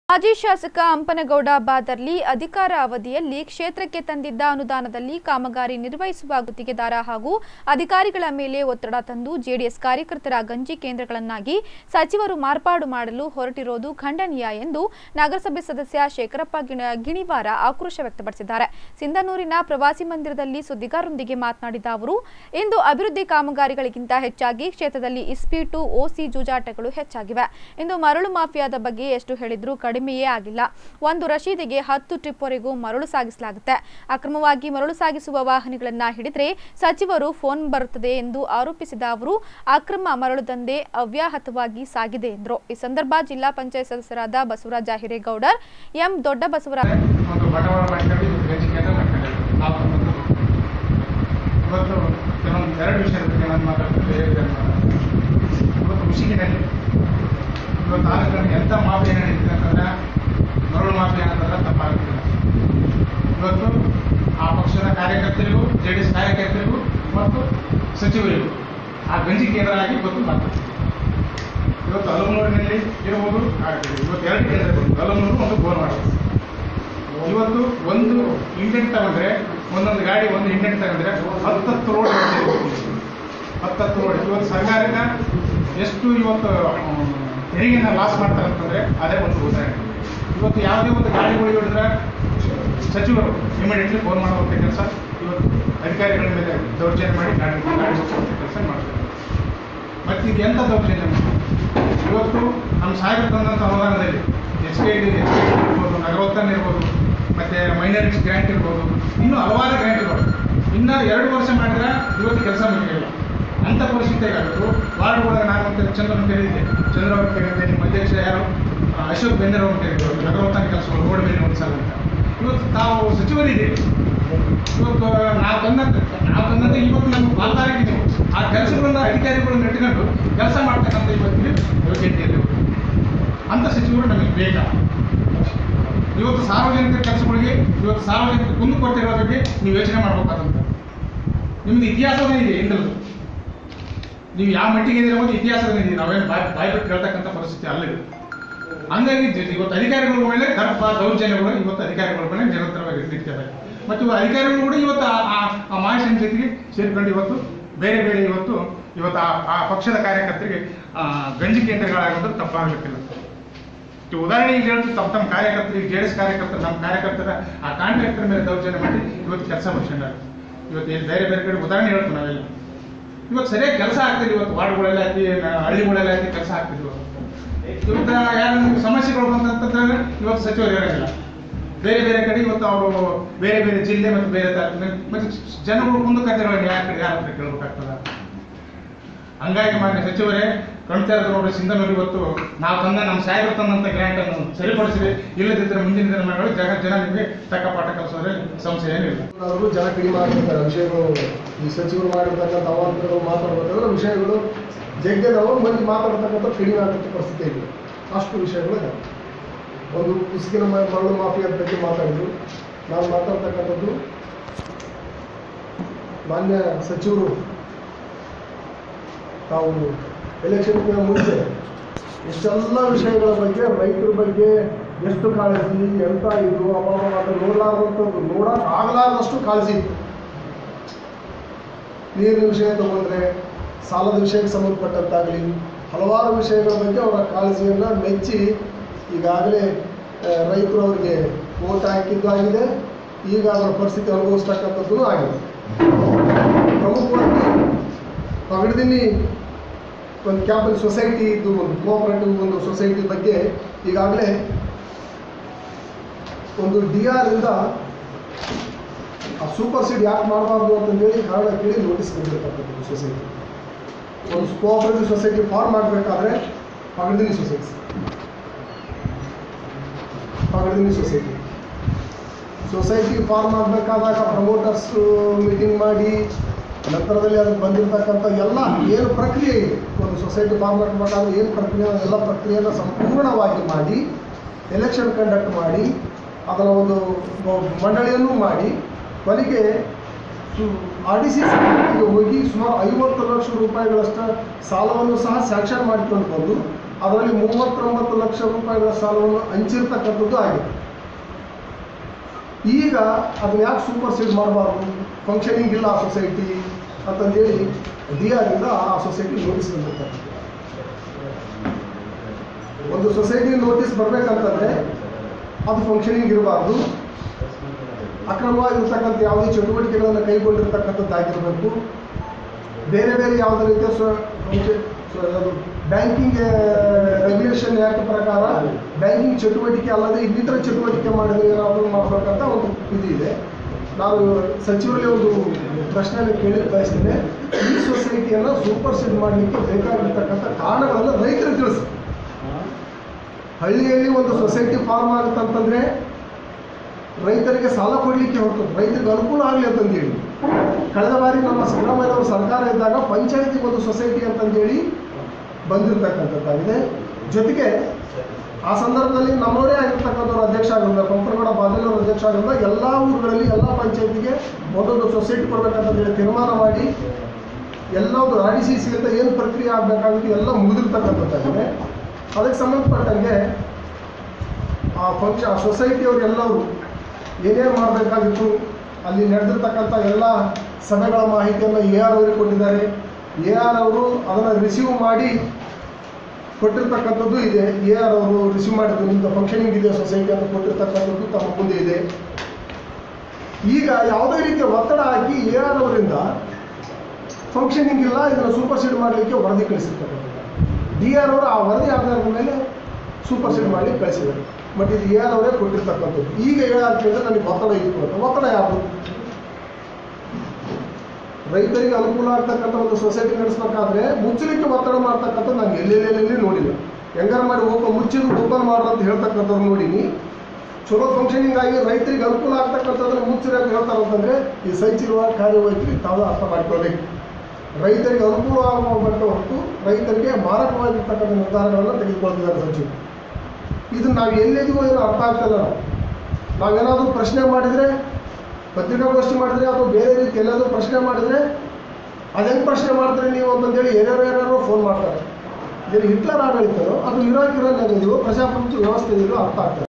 ಮಾಜಿ ಶಾಸಕ ಅಂಪನಗೌಡ ಬಾದರ್ಲಿ ಅಧಿಕಾರ ಅವಧಿಯಲ್ಲಿ ಕ್ಷೇತ್ರಕ್ಕೆ ತಂದಿದ್ದ ಅನುದಾನದಲ್ಲಿ ಕಾಮಗಾರಿ ನಿರ್ವಹಿಸುವ ಗುತ್ತಿಗೆದಾರ ಹಾಗೂ ಅಧಿಕಾರಿಗಳ ಮೇಲೆ ಒತ್ತಡ ತಂದು ಜೆಡಿಎಸ್ ಕಾರ್ಯಕರ್ತರ ಗಂಜಿ ಕೇಂದ್ರಗಳನ್ನಾಗಿ ಸಚಿವರು ಮಾರ್ಪಾಡು ಮಾಡಲು ಹೊರಟಿರೋದು ಖಂಡನೀಯ ಎಂದು ನಗರಸಭೆ ಸದಸ್ಯ ಶೇಖರಪ್ಪ ಗಿಣ- ಗಿಣಿವಾರ ಆಕ್ರೋಶ ವ್ಯಕ್ತಪಡಿಸಿದ್ದಾರೆ ಸಿಂಧನೂರಿನ ಪ್ರವಾಸಿ ಮಂದಿರದಲ್ಲಿ ಸುದ್ದಿಗಾರರೊಂದಿಗೆ ಮಾತನಾಡಿದ ಅವರು ಇಂದು ಅಭಿವೃದ್ಧಿ ಕಾಮಗಾರಿಗಳಿಗಿಂತ ಹೆಚ್ಚಾಗಿ ಕ್ಷೇತ್ರದಲ್ಲಿ ಇಸ್ಪೀಟು ಓಸಿ ಜೂಜಾಟಗಳು ಹೆಚ್ಚಾಗಿವೆ ಇಂದು ಮರಳು ಮಾಫಿಯಾದ ಬಗ್ಗೆ ಎಷ್ಟು ಹೇಳಿದ್ರೂ ಕಡಿಮೆಯೇ ಆಗಿಲ್ಲ ಒಂದು ರಶೀದಿಗೆ ಹತ್ತು ಟ್ರಿಪ್ವರೆಗೂ ಮರಳು ಸಾಗಿಸಲಾಗುತ್ತೆ ಅಕ್ರಮವಾಗಿ ಮರಳು ಸಾಗಿಸುವ ವಾಹನಗಳನ್ನ ಹಿಡಿದ್ರೆ ಸಚಿವರು ಫೋನ್ ಬರುತ್ತದೆ ಎಂದು ಆರೋಪಿಸಿದ ಅವರು ಅಕ್ರಮ ಮರಳು ದಂಧೆ ಅವ್ಯಾಹತವಾಗಿ ಸಾಗಿದೆ ಎಂದರು ಈ ಸಂದರ್ಭ ಜಿಲ್ಲಾ ಪಂಚಾಯತ್ ಸದಸ್ಯರಾದ ಬಸವರಾಜ ಹಿರೇಗೌಡರ್ ಎಂ ದೊಡ್ಡ ಬಸವರಾಜ ಒಂದು ಬಂಡವಾಳ ಮಾಡ್ಕೊಂಡು ಇವತ್ತು ಗಂಜಿಕೆಯನ್ನು ಮಾಡ್ಕೊಂಡಿದ್ದಾರೆ ನಾವು ಒಂದು ಇವತ್ತು ಕೆಲವೊಂದು ಎರಡು ವಿಷಯದ ಬಗ್ಗೆ ನಾನು ಮಾತಾಡ್ತಿದ್ದೆ ಹೇಳಿದ್ದೇನೆ ನಾನು. ಇವತ್ತು ಮುಸುಕಿನಲ್ಲಿ ಇವತ್ತು ತಾಲೂಕಿನಲ್ಲಿ ಎಂಥ ಮಾಫಿಯಾ ನಡೀತಿದೆ ಅಂತಂದ್ರೆ ಮರಳು ಮಾಫಿಯಾ ಅಂತಂದ್ರೆ ತಪ್ಪಾಗುತ್ತಿಲ್ಲ ಇವತ್ತು ಆ ಪಕ್ಷದ ಕಾರ್ಯಕರ್ತರಿಗೂ ಜೆ ಡಿ ಎಸ್ ಕಾರ್ಯಕರ್ತರಿಗೂ ಮತ್ತು ಸಚಿವರಿಗೂ ಆ ಗಂಜಿ ಕೇಂದ್ರ ಆಗಿ ಇವತ್ತು ಮಾತಾಡ್ತಿದೆ ಇವತ್ತು ಹಲಮನೂರಿನಲ್ಲಿ ಇರ್ಬೋದು ಆಗ್ತದೆ ಇವತ್ತು ಎರಡು ಕೇಂದ್ರ ಇರ್ಬೋದು ಹಲಮನೂರು ಒಂದು ಗೋಲ್ವಾಡ ಇವತ್ತು ಒಂದು ಇಂಡೆಂಟ್ ತಗೊಂಡ್ರೆ ಒಂದೊಂದು ಗಾಡಿ ಒಂದು ಇಂಡೆಂಟ್ ತಗೊಂಡ್ರೆ ಹತ್ತತ್ತು ರೋಡ್ ಹತ್ತತ್ತು ರೋಡ್ ಇವತ್ತು ಸರ್ಕಾರದಿಂದ ಎಷ್ಟು ಇವತ್ತು ಮ್, ತೆರಿಗೆನ ಲಾಸ್ ಮಾಡ್ತಾರೆ ಅಂತಂದ್ರೆ ಅದೇ ಒಂದು ಉದಾಹರಣೆ ಇವತ್ತು ಯಾವುದೇ ಒಂದು ಗಾಡಿಗಳು ಹಿಡಿದ್ರೆ ಸಚಿವರು ಇಮಿಡಿಯೇಟ್ಲಿ ಫೋನ್ ಮಾಡುವಂಥ ಕೆಲಸ ಇವತ್ತು ಅಧಿಕಾರಿಗಳ ಮೇಲೆ ದೌರ್ಜನ್ಯ ಮಾಡಿ ಗಾಡಿ ಗಾಡಿ ಮುಚ್ಚುವಂಥ ಕೆಲಸ ಮಾಡ್ತಾರೆ ಮತ್ತೆ ಈಗ ಎಂಥ ದೌರ್ಜನ್ಯ ಇವತ್ತು ನಮ್ಮ ಸಾಹೇಬರು ತಂದಂಥ ಅನುದಾನದಲ್ಲಿ H K D H K D ಇರ್ಬೋದು ನಗರೋತ್ಥಾನ ಇರ್ಬೋದು ಮತ್ತು ಮೈನಾರಿಟೀಸ್ ಗ್ರ್ಯಾಂಟ್ ಇರ್ಬೋದು ಇನ್ನೂ ಹಲವಾರು ಗ್ರ್ಯಾಂಟ್ಗಳು ಇನ್ನು ಎರಡು ವರ್ಷ ಮಾಡಿದ್ರೆ ಇವತ್ತು ಕೆಲಸ ಮುಗಿಯಲ್ಲ ಅಂಥ ಪರಿಸ್ಥಿತಿ ಆಗಿತ್ತು ವಾರ್ಡ್ಗಳಿಗೆ ನಾನು ಅಂತ ಚಂದ್ರನ ಕರೀದಿದ್ದೆ ಚಂದ್ರ ಅವ್ರ ಕರೀದಿದ್ದೆ ನಿಮ್ಮ ಅಧ್ಯಕ್ಷ ಯಾರು ಆ, ಅಶೋಕ್ ಬೆಂದರ್ ಅವ್ರ ಕರೀದ್ರು ನಗರೋತ್ಥಾನ ಕೆಲಸಗಳು ರೋಡ್ ಮೇಲೆ ಒಂದು ಸಲ ಅಂತ ಇವತ್ತು ತಾವು ಸಚಿವರಿದ್ದೀರಿ ಇವತ್ತು ನಾವು ತಂದಂತ ನಾವು ತಂದಂತ ಇವತ್ತು ನಮ್ಗೆ ಪಾಲ್ದಾರಿದ್ದೀವಿ ಆ ಕೆಲಸಗಳನ್ನ ಅಧಿಕಾರಿಗಳನ್ನ ಇಟ್ಕೊಂಡು ಕೆಲಸ ಮಾಡ್ತಕ್ಕಂಥ ಇವತ್ತಿಗೆ ಯೋಗ್ಯತೆ ಇದೆ ಅಂಥ ಸಚಿವರು ನಮಗೆ ಬೇಕಾ ಇವತ್ತು ಸಾರ್ವಜನಿಕ ಕೆಲಸಗಳಿಗೆ ಇವತ್ತು ಸಾರ್ವಜನಿಕ ಕುಂದು ಕೊಟ್ಟಿರೋ ಬಗ್ಗೆ ನೀವು ಯೋಚನೆ ಮಾಡ್ಬೇಕಾದಂತ ನಿಮ್ದು ಇತಿಹಾಸನೇ ಇದೆ ಹಿಂದಲದು ನೀವು ಯಾವ ಮಟ್ಟಿಗೆ ಇದೆ ಅನ್ನೋದು ಇತಿಹಾಸನೇ ಇದೆ ನಾವೇನು ಬಾಯ್ ಬಾಯ್ ಬಿಟ್ಟು ಕೇಳ್ತಕ್ಕಂಥ ಪರಿಸ್ಥಿತಿ ಅಲ್ಲ ಇದು ಹಂಗಾಗಿ ಜ- ಇವತ್ತು ಅಧಿಕಾರಿಗಳ ಮೇಲೆ ದರ್ಪ ದೌರ್ಜನ್ಯಗಳು ಇವತ್ತು ಅಧಿಕಾರಿಗಳ ಮೇಲೆ ನಿರಂತರವಾಗಿ ನಡೀತದೆ ಮತ್ತು ಇವ ಅಧಿಕಾರಿಗಳು ಕೂಡ ಇವತ್ತು ಆ- ಆ- ಆ ಮಹಾಶಯನ ಜೊತೆಗೆ ಸೇರ್ಕೊಂಡು ಇವತ್ತು ಬೇರೆ ಬೇರೆ ಇವತ್ತು ಇವತ್ತು ಆ ಆ ಪಕ್ಷದ ಕಾರ್ಯಕರ್ತರಿಗೆ ಆ, ಗಂಜಿ ಕೇಂದ್ರಗಳಾಗೋದು ತಪ್ಪಾಗಲಿಕ್ಕಿಲ್ಲ ಈ ಉದಾಹರಣೆ ಈಗ ಹೇಳ್ತು ತಮ್ಮ ತಮ್ಮ ಕಾರ್ಯಕರ್ತರಿಗೆ ಜೆ ಡಿ ಎಸ್ ಕಾರ್ಯಕರ್ತರು ನಮ್ಮ ಕಾರ್ಯಕರ್ತರ ಆ ಕಾಂಟ್ರಾಕ್ಟರ್ ಮೇಲೆ ದೌರ್ಜನ್ಯ ಮಾಡಿ ಇವತ್ತು ಕೆಲಸ ಮುಗಿಸ್ಕೊಂಡ ಇವತ್ತು ಏನು ಬೇರೆ ಬೇರೆ ಕಡೆ ಉದಾಹರಣೆ ಹೇಳ್ತು ನಾವೆಲ್ಲ ಇವತ್ತು ಸರಿಯಾಗಿ ಕೆಲಸ ಆಗ್ತಿದೆ ಇವತ್ತು ವಾರ್ಡ್ಗಳೆಲ್ಲ ಐತಿ ನ- ಹಳ್ಳಿಗಳೆಲ್ಲ ಐತಿ ಕೆಲಸ ಆಗ್ತಿದೆ ಇವತ್ತು ಇವತ್ತು ಯಾರು ನಿಮ್ಗೆ ಸಮಸ್ಯೆಗಳು ಬಂತಂತಂದ್ರೆ ಇವತ್ತು ಸಚಿವರು ಇರೋದಿಲ್ಲ ಬೇರೆ ಬೇರೆ ಕಡೆ ಇವತ್ತು ಅವರು ಬೇರೆ ಬೇರೆ ಜಿಲ್ಲೆ ಮತ್ತು ಬೇರೆ ತಾಲೂಕಿನ ಮತ್ತು ಜನಗಳು ಮುಂದೆ ಕಥೆಗಳನ್ನು ಯಾರ ಕಡೆ ಯಾರ ಹತ್ರ ಕೇಳಬೇಕಾಗ್ತದ ಹಂಗಾಗಿ ಮಾನ್ಯ ಸಚಿವರೇ ಕಣ್ತಾ ಇರೋದು ನೋಡ್ರಿ ಸಿಂಧನೂರು ಇವತ್ತು ನಾವು ತಂದ ನಮ್ಮ ಸಾಹೇಬರು ತಂದಂತ ಗ್ರ್ಯಾಂಟ್ ಅನ್ನು ಸರಿಪಡಿಸಿದೆ ಇಲ್ಲದಿದ್ದರೆ ಮುಂದಿನ ದಿನಮಾನಗಳು ಜನ ಜನ ನಿಮಗೆ ತಕ್ಕ ಪಾಠ ಕಲಿಸೋದ್ರಲ್ಲಿ ಸಂಶಯ ಏನಿಲ್ಲ ಅವರು ಜನ ಕಡಿಮೆ ಆಗಿರ್ತಾರೆ ವಿಷಯಗಳು ಈ ಸಚಿವರು ಮಾಡಿರ್ತಕ್ಕಂಥ ಅವಾಂತರಗಳು ಮಾತಾಡ್ಬೇಕಾದ್ರೆ ವಿಷಯಗಳು ಜಗ್ಗದವರು ಮಂದಿ ಮಾತಾಡ್ತಕ್ಕಂಥ ಕಡಿಮೆ ಆಗಂತ ಪರಿಸ್ಥಿತಿ ಇದೆ ಅಷ್ಟು ವಿಷಯಗಳು ಇದೆ ಒಂದು ಉಸುಕಿನ ಮ- ಮರಳು ಮಾಫಿಯಾದ ಬಗ್ಗೆ ಮಾತಾಡಿದ್ರು ನಾನು ಮಾತಾಡ್ತಕ್ಕಂಥದ್ದು ಮಾನ್ಯ ಸಚಿವರು ತಾವು ಎಲೆಕ್ಷನ್ಗೆ ಮುಂಚೆ ಇಷ್ಟೆಲ್ಲ ವಿಷಯಗಳ ಬಗ್ಗೆ ರೈತರ ಬಗ್ಗೆ ಎಷ್ಟು ಕಾಳಜಿ ಎಂತ ಇದು ಅವಾಗ ಅದು ನೋಡಲಾರ್ದಂಥದ್ದು ನೋಡಕ್ ಆಗಲಾರ್ದಷ್ಟು ಕಾಳಜಿ ಇತ್ತು ನೀರಿನ ವಿಷಯ ತಗೊಂಡ್ರೆ ಸಾಲದ ವಿಷಯಕ್ಕೆ ಸಂಬಂಧಪಟ್ಟಂತಾಗಲಿ ಹಲವಾರು ವಿಷಯಗಳ ಬಗ್ಗೆ ಅವರ ಕಾಳಜಿಯನ್ನು ಮೆಚ್ಚಿ ಈಗಾಗಲೇ ಆ, ರೈತರು ಅವರಿಗೆ ಓಟ್ ಹಾಕಿದ್ದು ಆಗಿದೆ ಈಗ ಅವರ ಪರಿಸ್ಥಿತಿ ಅನುಭವಿಸ್ತಕ್ಕಂಥದ್ದು ಆಗಿದೆ ಪ್ರಮುಖವಾಗಿ ಪಗಡದಿನಿ ಒಂದು ಕ್ಯಾಪಲ್ ಸೊಸೈಟಿ ಇದು ಒಂದು ಕೋಆಪರೇಟಿವ್ ಒಂದು ಸೊಸೈಟಿ ಬಗ್ಗೆ ಈಗಾಗಲೇ ಒಂದು ಡಿ ಆರ್ ಇಂದ ಆ ಸೂಪರ್ ಸೀಡ್ ಯಾಕೆ ಮಾಡಬಾರ್ದು ಅಂತಂದೇಳಿ ಕಾರಣ ಕೇಳಿ ನೋಟಿಸ್ ಬಂದಿರತಕ್ಕಂಥದ್ದು ಸೊಸೈಟಿ ಒಂದು ಕೋಆಪರೇಟಿವ್ ಸೊಸೈಟಿ ಫಾರ್ಮ್ ಮಾಡಬೇಕಾದ್ರೆ ಪಗಡದಿನಿ ಸೊಸೈಟಿ ಪಗಡದಿನಿ ಸೊಸೈಟಿ ಸೊಸೈಟಿ ಫಾರ್ಮ್ ಆಗಬೇಕಾದಾಗ ಪ್ರಮೋಟರ್ಸ್ ಮೀಟಿಂಗ್ ಮಾಡಿ ನಂತರದಲ್ಲಿ ಅದಕ್ಕೆ ಬಂದಿರತಕ್ಕಂಥ ಎಲ್ಲ ಏನು ಪ್ರಕ್ರಿಯೆ ಇದೆ ಒಂದು ಸೊಸೈಟಿ ಫಾರ್ಮ್ ಮಾಡಬೇಕಾದ್ರೆ ಏನು ಪ್ರಕ್ರಿಯೆ ಎಲ್ಲ ಪ್ರಕ್ರಿಯೆಯನ್ನು ಸಂಪೂರ್ಣವಾಗಿ ಮಾಡಿ ಎಲೆಕ್ಷನ್ ಕಂಡಕ್ಟ್ ಮಾಡಿ ಅದರ ಒಂದು ಮ- ಮಂಡಳಿಯನ್ನು ಮಾಡಿ ಕೊನೆಗೆ ಆರ್ ಡಿ ಸಿ ಹೋಗಿ ಸುಮಾರು ಐವತ್ತು ಲಕ್ಷ ರೂಪಾಯಿಗಳಷ್ಟು ಸಾಲವನ್ನು ಸಹ ಸ್ಯಾಂಕ್ಷನ್ ಮಾಡಿಕೊಂಡು ಬಂದು ಅದರಲ್ಲಿ ಮೂವತ್ತೊಂಬತ್ತು ಲಕ್ಷ ರೂಪಾಯಿಗಳ ಸಾಲವನ್ನು ಹಂಚಿರ್ತಕ್ಕಂಥದ್ದು ಆಗಿದೆ ಈಗ ಅದನ್ನ ಯಾಕೆ ಸೂಪರ್ ಸೀಡ್ ಮಾಡಬಾರ್ದು ಫಂಕ್ಷನಿಂಗ್ ಇಲ್ಲ ಆ ಸೊಸೈಟಿ ಅಂತಂದೇಳಿ ದಿಯಾದಿಂದ ಆ ಸೊಸೈಟಿ ನೋಟಿಸ್ ಬಂದಿರ್ತಾರೆ ಒಂದು ಸೊಸೈಟಿ ನೋಟಿಸ್ ಬರಬೇಕಂತಂದ್ರೆ ಅದು ಫಂಕ್ಷನಿಂಗ್ ಇರಬಾರ್ದು ಅಕ್ರಮವಾಗಿರ್ತಕ್ಕಂಥ ಯಾವುದೇ ಚಟುವಟಿಕೆಗಳನ್ನು ಕೈಗೊಂಡಿರ್ತಕ್ಕಂಥದ್ದಾಗಿರಬೇಕು ಬೇರೆ ಬೇರೆ ಯಾವುದೇ ರೀತಿಯ ಸ್ವ ಬ್ಯಾಂಕಿಂಗ್ ರೆಗ್ಯುಲೇಷನ್ ಆ್ಯಕ್ಟ್ ಪ್ರಕಾರ ಬ್ಯಾಂಕಿಂಗ್ ಚಟುವಟಿಕೆ ಅಲ್ಲದೆ ಇನ್ನಿತರ ಚಟುವಟಿಕೆ ಮಾಡಿದ್ರೆ ಏನಾದರೂ ಮಾಡಬೇಕಂತ ಒಂದು ಇದು ಇದೆ ನಾನು ಸಚಿವರಲ್ಲಿ ಒಂದು ಪ್ರಶ್ನೆಯನ್ನು ಕೇಳಿ ಬಯಸ್ತೇನೆ ಈ ಸೊಸೈಟಿಯನ್ನು ಸೂಪರ್ ಸೀಡ್ ಮಾಡಲಿಕ್ಕೆ ಬೇಕಾಗಿರ್ತಕ್ಕಂಥ ಕಾರಣಗಳನ್ನು ರೈತರಿಗೆ ತಿಳಿಸಿ ಹಳ್ಳಿಯಲ್ಲಿ ಒಂದು ಸೊಸೈಟಿ ಫಾರ್ಮ್ ಆಗುತ್ತಂತಂದ್ರೆ ರೈತರಿಗೆ ಸಾಲ ಕೊಡಲಿಕ್ಕೆ ಹೊರತು ರೈತರಿಗೆ ಅನುಕೂಲ ಆಗಲಿ ಅಂತಂದೇಳಿ ಕಳೆದ ಬಾರಿ ನಮ್ಮ ಸಿದ್ದರಾಮಯ್ಯನವರು ಸರ್ಕಾರ ಇದ್ದಾಗ ಪಂಚಾಯತಿಗೆ ಒಂದು ಸೊಸೈಟಿ ಅಂತಂದೇಳಿ ಬಂದಿರತಕ್ಕಂಥದ್ದಾಗಿದೆ ಜೊತೆಗೆ ಆ ಸಂದರ್ಭದಲ್ಲಿ ನಮ್ಮವರೇ ಆಗಿರ್ತಕ್ಕಂಥವ್ರು ಅಧ್ಯಕ್ಷ ಆಗಿರೋದ ಪಂಪನಗೌಡ ಬಾದಲೂರು ಅಧ್ಯಕ್ಷ ಆಗಿರೋದ ಎಲ್ಲ ಊರುಗಳಲ್ಲಿ ಎಲ್ಲ ಪಂಚಾಯತಿಗೆ ಒಂದೊಂದು ಸೊಸೈಟಿ ಕೊಡಬೇಕಂತಂದೇಳಿ ತೀರ್ಮಾನ ಮಾಡಿ ಎಲ್ಲ ಒಂದು ಆರ್ ಡಿ ಸಿ ಸಿ ಅಂತ ಏನು ಪ್ರಕ್ರಿಯೆ ಆಗಬೇಕಾಗಿತ್ತು ಎಲ್ಲ ಮುಗಿದಿರ್ತಕ್ಕಂಥದ್ದಾಗಿದೆ ಅದಕ್ಕೆ ಸಂಬಂಧಪಟ್ಟಂಗೆ ಆ ಪಕ್ಷ ಆ ಸೊಸೈಟಿಯವರೆಲ್ಲರೂ ಏನೇನು ಮಾಡಬೇಕಾಗಿತ್ತು ಅಲ್ಲಿ ನಡೆದಿರ್ತಕ್ಕಂಥ ಎಲ್ಲ ಸಭೆಗಳ ಮಾಹಿತಿಯನ್ನು ಎ ಆರ್ ಅವರಿಗೆ ಕೊಟ್ಟಿದ್ದಾರೆ ಎ ಆರ್ ಅವರು ಅದನ್ನು ರಿಸೀವ್ ಮಾಡಿ ಕೊಟ್ಟಿರ್ತಕ್ಕಂಥದ್ದು ಇದೆ ಎ ಆರ್ ಅವರು ರಿಸೀವ್ ಮಾಡಿದ್ದು ನಿಮ್ದು ಫಂಕ್ಷನಿಂಗ್ ಇದೆ ಸೊಸೈಟಿ ಅಂತ ಕೊಟ್ಟಿರ್ತಕ್ಕಂಥದ್ದು ತಮ್ಮ ಮುಂದೆ ಇದೆ ಈಗ ಯಾವುದೇ ರೀತಿಯ ಒತ್ತಡ ಹಾಕಿ ಎ ಆರ್ ಅವರಿಂದ ಫಂಕ್ಷನಿಂಗ್ ಇಲ್ಲ ಇದನ್ನು ಸೂಪರ್ ಸೀಡ್ ಮಾಡಲಿಕ್ಕೆ ವರದಿ ಕಳಿಸಿರ್ತಕ್ಕಂಥದ್ದು ಡಿ ಆರ್ ಅವರು ಆ ವರದಿ ಆಧಾರದ ಮೇಲೆ ಸೂಪರ್ ಸೀಡ್ ಮಾಡಲಿಕ್ಕೆ ಕಳಿಸಿದ್ದಾರೆ ಬಟ್ ಇದು ಎ ಆರ್ ಅವರೇ ಕೊಟ್ಟಿರ್ತಕ್ಕಂಥದ್ದು ಈಗ ಏನಾಗ್ತಿದೆ ನನಗೆ ಒತ್ತಡ ಇತ್ತು ಅಂತ ಒತ್ತಡ ಯಾವುದು ರೈತರಿಗೆ ಅನುಕೂಲ ಆಗ್ತಕ್ಕಂಥ ಒಂದು ಸೊಸೈಟಿ ನಡೆಸಬೇಕಾದ್ರೆ ಮುಚ್ಚಲಿಕ್ಕೆ ಒತ್ತಡ ಮಾಡ್ತಕ್ಕಂಥದ್ದು ನಾನು ಎಲ್ಲೆಲ್ಲೆಲ್ಲಿ ನೋಡಿಲ್ಲ ಹೆಂಗಾರ ಮಾಡಿ ಓಪ ಮುಚ್ಚಿದು ಓಪನ್ ಮಾಡ್ರು ಅಂತ ಹೇಳ್ತಕ್ಕಂಥವ್ರು ನೋಡೀನಿ ಚಲೋ ಫಂಕ್ಷನಿಂಗ್ ಆಗಿ ರೈತರಿಗೆ ಅನುಕೂಲ ಆಗ್ತಕ್ಕಂಥದ್ದನ್ನ ಮುಚ್ಚಿರ ಅಂತ ಹೇಳ್ತಾರೆ ಅಂತಂದ್ರೆ ಈ ಸಂಚಿರುವ ಕಾರ್ಯವೈಖರಿ ತಾವು ಅರ್ಥ ಮಾಡ್ಕೊಳ್ಬೇಕು ರೈತರಿಗೆ ಅನುಕೂಲ ಆಗುವಂತ ಹೊರತು ರೈತರಿಗೆ ಮಾರಕವಾಗಿರ್ತಕ್ಕಂಥ ನಿರ್ಧಾರಗಳನ್ನು ತೆಗೆದುಕೊಳ್ತಿದ್ದಾರೆ ಸಚಿವರು ಇದನ್ನ ನಾವು ಎಲ್ಲಿದ್ದೀವೋ ಏನೋ ಅರ್ಥ ಆಗ್ತಲ್ಲ ನಾವು ನಾವೇನಾದರೂ ಪ್ರಶ್ನೆ ಮಾಡಿದರೆ ಪತ್ರಿಕಾಗೋಷ್ಠಿ ಮಾಡಿದ್ರೆ ಅಥವಾ ಬೇರೆ ರೀತಿ ಎಲ್ಲಾದರೂ ಪ್ರಶ್ನೆ ಮಾಡಿದರೆ ಅದೆಂಗೆ ಪ್ರಶ್ನೆ ಮಾಡ್ತೀರಿ ನೀವು ಅಂತಂದೇಳಿ ಏನಾರು ಏನಾರು ಫೋನ್ ಮಾಡ್ತಾರೆ ಇದೇನು ಹಿಟ್ಲರ್ ಆಡಳಿತನೋ ಅದು ಇರಾಕ್ ಇರೋ ನೆಗದಿವೋ ಪ್ರಜಾಪ್ರಭುತ್ವ ವ್ಯವಸ್ಥೆ ಇದೆಯೋ ಅರ್ಥ ಆಗ್ತದೆ